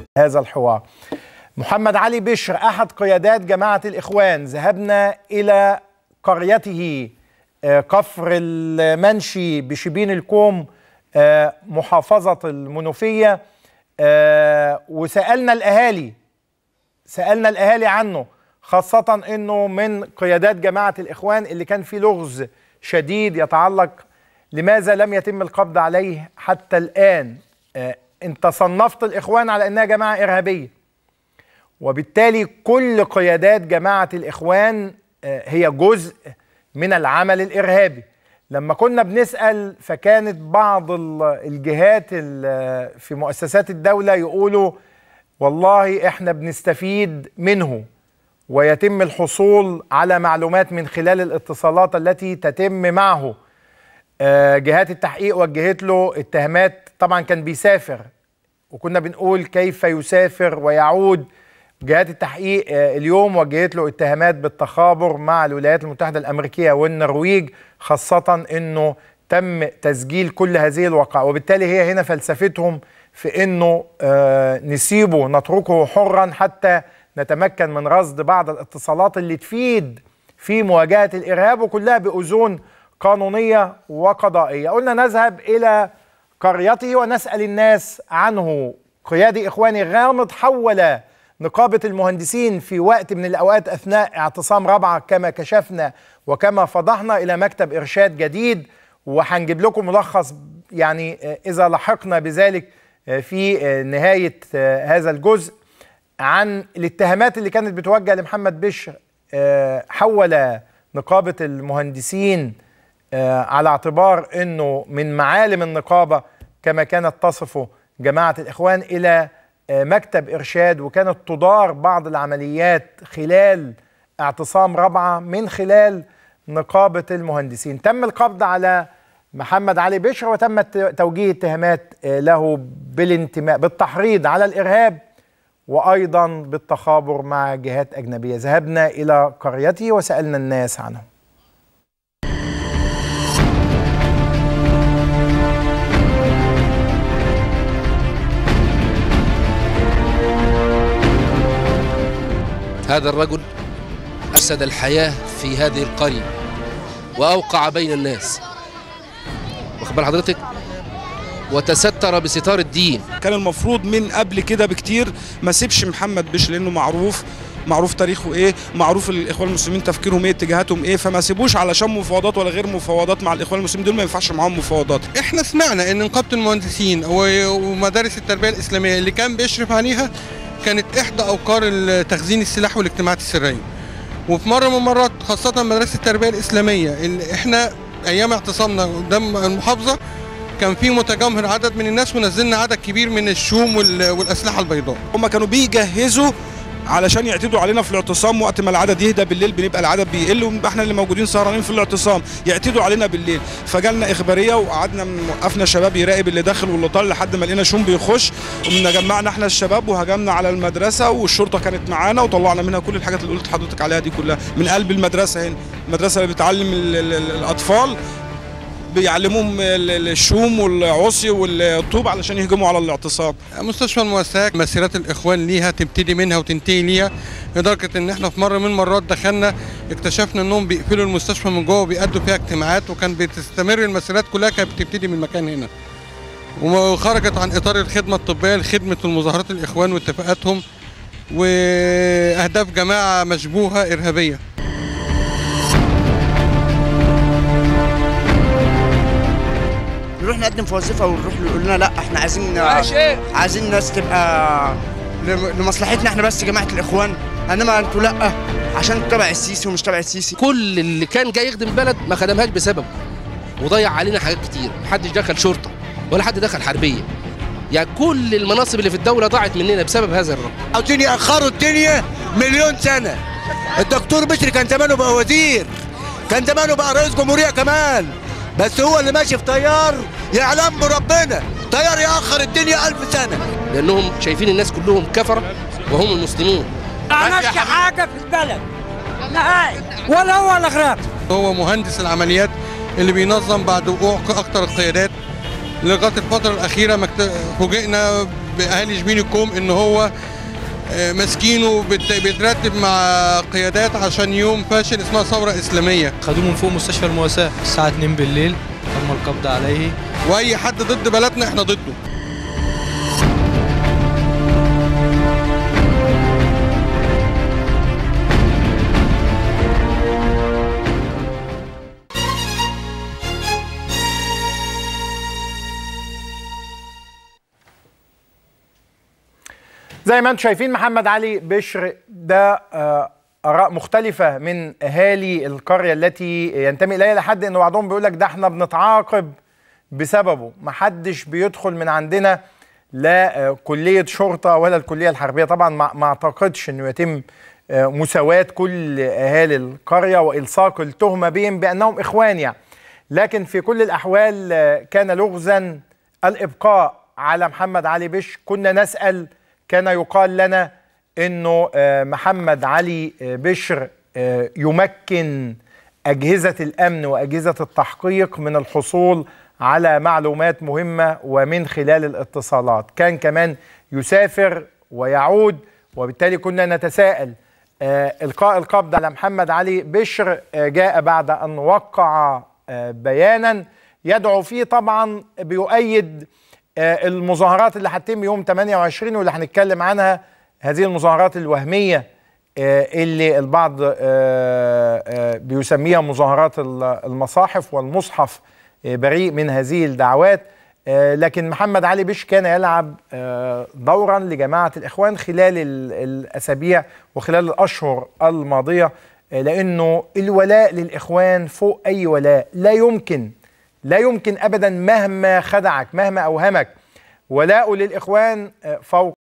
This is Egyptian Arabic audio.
هذا الحوار محمد علي بشر أحد قيادات جماعة الإخوان ذهبنا إلى قريته آه، كفر المنشي بشبين الكوم آه، محافظة المنوفية آه، وسألنا الأهالي سألنا الأهالي عنه خاصة أنه من قيادات جماعة الإخوان اللي كان في لغز شديد يتعلق لماذا لم يتم القبض عليه حتى الآن آه، انت صنفت الإخوان على أنها جماعة إرهابية وبالتالي كل قيادات جماعة الإخوان آه، هي جزء من العمل الإرهابي لما كنا بنسأل فكانت بعض ال- الجهات ال- في مؤسسات الدولة يقولوا والله احنا بنستفيد منه ويتم الحصول على معلومات من خلال الاتصالات التي تتم معه آه، جهات التحقيق وجهت له اتهامات طبعا كان بيسافر وكنا بنقول كيف يسافر ويعود جهات التحقيق آه، اليوم وجهت له اتهامات بالتخابر مع الولايات المتحدة الأمريكية والنرويج خاصة أنه تم تسجيل كل هذه الواقع وبالتالي هي هنا فلسفتهم في أنه آه، نسيبه نتركه حرا حتى نتمكن من رصد بعض الاتصالات اللي تفيد في مواجهة الإرهاب وكلها بأذون قانونية وقضائية قلنا نذهب إلى قريته ونسأل الناس عنه قيادي إخواني غامض حول نقابة المهندسين في وقت من الأوقات أثناء اعتصام رابعة كما كشفنا وكما فضحنا إلى مكتب إرشاد جديد وهنجيب لكم ملخص يعني آه، إذا لحقنا بذلك آه، في آه، نهاية آه، هذا الجزء عن الاتهامات اللي كانت بتوجه لمحمد بشر آه، حول نقابة المهندسين آه، على اعتبار انه من معالم النقابة كما كانت تصفه جماعة الاخوان الى آه، مكتب ارشاد وكانت تدار بعض العمليات خلال اعتصام رابعة من خلال نقابة المهندسين تم القبض على محمد علي بشر وتم الت- توجيه اتهامات آه، له بالانتماء بالتحريض على الارهاب وايضا بالتخابر مع جهات اجنبيه ذهبنا الى قريته وسالنا الناس عنه هذا الرجل أفسد الحياة في هذه القرية وأوقع بين الناس واخد بال حضرتك وتستر بستار الدين كان المفروض من قبل كده بكتير ما سيبش محمد بش لانه معروف معروف تاريخه ايه معروف الاخوان المسلمين تفكيرهم ايه اتجاهاتهم ايه فما سيبوش علشان مفاوضات ولا غير مفاوضات مع الاخوان المسلمين دول ما ينفعش معاهم مفاوضات احنا سمعنا ان نقابه المهندسين و- ومدارس التربيه الاسلاميه اللي كان بيشرف عليها كانت احدى اوقار تخزين السلاح والاجتماعات السريه وفي مره من المرات خاصه مدرسه التربيه الاسلاميه اللي احنا ايام اعتصامنا قدام المحافظه كان في متجمهر عدد من الناس ونزلنا عدد كبير من الشوم وال- والاسلحه البيضاء هم كانوا بيجهزوا علشان يعتدوا علينا في الاعتصام وقت ما العدد يهدى بالليل بنبقى العدد بيقل ونبقى احنا اللي موجودين سهرانين في الاعتصام يعتدوا علينا بالليل فجالنا اخباريه وقعدنا وقفنا شباب يراقب اللي داخل واللي طالع لحد ما لقينا شوم بيخش ومن جمعنا احنا الشباب وهجمنا على المدرسه والشرطه كانت معانا وطلعنا منها كل الحاجات اللي قلت لحضرتك عليها دي كلها من قلب المدرسه هنا المدرسه اللي بتعلم ال- ال- ال- الاطفال بيعلموهم ال- ال- الشوم والعصي والطوب علشان يهجموا على الاعتصام مستشفى المؤسسات مسيرات الاخوان ليها تبتدي منها وتنتهي ليها لدرجه ان احنا في مره من المرات دخلنا اكتشفنا انهم بيقفلوا المستشفى من جوه وبيأدوا فيها اجتماعات وكان بتستمر المسيرات كلها كانت بتبتدي من مكان هنا وخرجت عن اطار الخدمه الطبيه لخدمه المظاهرات الاخوان واتفاقاتهم واهداف جماعه مشبوهه ارهابيه نروح نقدم في وظيفه ونروح يقول لنا لا احنا عايزين عايزين الناس تبقى لم- لمصلحتنا احنا بس جماعه الاخوان انما انتوا لا عشان تبع السيسي ومش تبع السيسي كل اللي كان جاي يخدم البلد ما خدمهاش بسببه وضيع علينا حاجات كتير محدش دخل شرطه ولا حد دخل حربيه يعني كل المناصب اللي في الدوله ضاعت مننا بسبب هذا الرجل عاوزين يأخروا الدنيا مليون سنة الدكتور بشري كان زمانه بقى وزير كان زمانه بقى رئيس جمهورية كمان بس هو اللي ماشي في طيار يعلم بربنا طيار يأخر الدنيا ألف سنة لانهم شايفين الناس كلهم كفره وهم المسلمون ما عملش حاجه في البلد نهائي ولا هو ولا غيره هو مهندس العمليات اللي بينظم بعد وقوع اكتر القيادات لغايه الفتره الاخيره مكت- فوجئنا باهالي شبين الكوم ان هو آه، ماسكينه بت- بيترتب مع قيادات عشان يوم فاشل اسمها ثوره اسلاميه خدوه من فوق مستشفى المواساة الساعة 2 بالليل تم القبض عليه واي حد ضد بلدنا احنا ضده زي ما انتم شايفين محمد علي بشر ده آه، اراء مختلفه من اهالي القريه التي ينتمي اليها لحد ان بعضهم بيقول لك ده احنا بنتعاقب بسببه محدش بيدخل من عندنا لا آه، كليه شرطه ولا الكليه الحربيه طبعا ما ما اعتقدش انه يتم آه، مساواه كل اهالي القريه والصاق التهمه بهم بانهم اخوان يعني لكن في كل الاحوال آه، كان لغزا الابقاء على محمد علي بش كنا نسال كان يقال لنا انه آه، محمد علي آه، بشر آه، يمكن اجهزه الامن واجهزه التحقيق من الحصول على معلومات مهمه ومن خلال الاتصالات كان كمان يسافر ويعود وبالتالي كنا نتساءل آه، القاء القبض على محمد علي بشر آه، جاء بعد ان وقع آه، بيانا يدعو فيه طبعا بيؤيد آه، المظاهرات اللي هتتم يوم 28 واللي هنتكلم عنها هذه المظاهرات الوهميه آه، اللي البعض آه، آه، بيسميها مظاهرات ال- المصاحف والمصحف آه، بريء من هذه الدعوات آه، لكن محمد علي بش كان يلعب آه، دورا لجماعه الاخوان خلال ال- الاسابيع وخلال الاشهر الماضيه آه، لانه الولاء للاخوان فوق اي ولاء لا يمكن لا يمكن ابدا مهما خدعك مهما اوهمك ولاؤه للاخوان آه، فوق